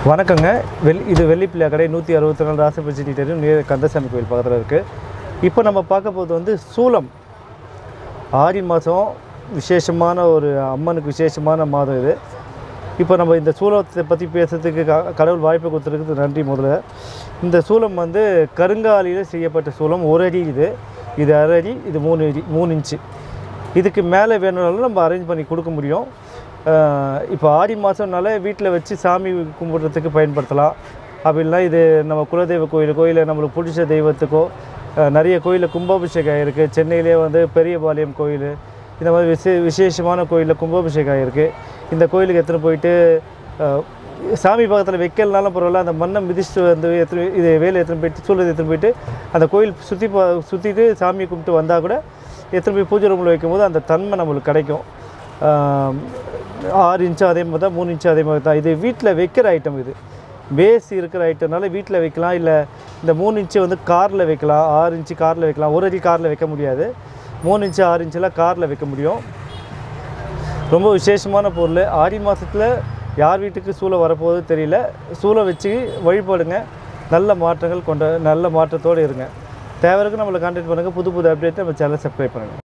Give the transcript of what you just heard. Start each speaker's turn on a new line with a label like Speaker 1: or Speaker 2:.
Speaker 1: வணக்கங்க வெள் இது வெள்ளிப்பிள்ளை கடை நூற்றி அறுபத்தி நாலு ராசபட்சி தெரியும் நேரு கந்தசாமி கோயில் பக்கத்தில் இருக்குது இப்போ நம்ம பார்க்க போகிறது வந்து சூலம் ஆடி மாதம் விசேஷமான ஒரு அம்மனுக்கு விசேஷமான மாதம் இது இப்போ நம்ம இந்த சூலத்தை பற்றி பேசுறதுக்கு க- கடவுள் வாய்ப்பு கொடுத்துருக்கு நன்றி முதல்ல இந்த சூலம் வந்து கருங்காலியில் செய்யப்பட்ட சூலம் ஒரு அடி இது இது அரை அடி இது மூணு அடி மூணு இன்ச்சு இதுக்கு மேலே வேணும்னாலும் நம்ம அரேஞ்ச் பண்ணி கொடுக்க முடியும் அஹ் இப்போ ஆடி மாதம்னால வீட்டில் வச்சு சாமி கும்பிட்றதுக்கு பயன்படுத்தலாம் அப்படின்னா இது நம்ம குலதெய்வ கோயிலுக்கோ இல்லை நம்மளுக்கு பிடிச்ச தெய்வத்துக்கோ அஹ் நிறைய கோயிலில் கும்பாபிஷேகம் இருக்குது சென்னையிலே வந்து பெரியபாளையம் கோயில் இந்த மாதிரி விசே விசேஷமான கோயிலில் கும்பாபிஷேகம் இருக்குது இந்த கோயிலுக்கு எடுத்துகிட்டு போயிட்டு அஹ், சாமி பக்கத்தில் வைக்கலனாலும் பரவாயில்ல அந்த மண்ணை மிதிச்சுட்டு வந்து எடுத்துட்டு இது வேலை எடுத்துகிட்டு போயிட்டு சூழல் எடுத்துகிட்டு போயிட்டு அந்த கோயில் சுற்றி பா சுற்றிட்டு சாமி கும்பிட்டு வந்தால் கூட எடுத்துகிட்டு போய் பூஜை ரூமில் வைக்கும்போது அந்த தன்மை நம்மளுக்கு கிடைக்கும் ஆம், ஆறு இன்ச்சு அதே மாதிரி தான் மூணு இன்ச்சு அதே மாதிரி தான் இது வீட்டில் வைக்கிற ஐட்டம் இது பேஸ் இருக்கிற ஐட்டம்னால வீட்டில் வைக்கலாம் இல்லை இந்த மூணு இன்ச்சு வந்து காரில் வைக்கலாம் ஆறு இன்ச்சு காரில் வைக்கலாம் ஒரு அடி காரில் வைக்க முடியாது மூணு இன்ச்சு ஆறு இன்ச்செலாம் காரில் வைக்க முடியும் ரொம்ப விசேஷமான பொருள் ஆடி மாதத்தில் யார் வீட்டுக்கு சூளை வரப்போகுது தெரியல சூளை வச்சு வழிபாடுங்க நல்ல மாற்றங்கள் கொண்ட நல்ல மாற்றத்தோடு இருங்க தேவைக்கு நம்மளை கான்டாக்ட் பண்ணுங்கள் புது புது அப்டேட் நம்ம சேனலை சப்ஸ்கிரைப் பண்ணுங்கள்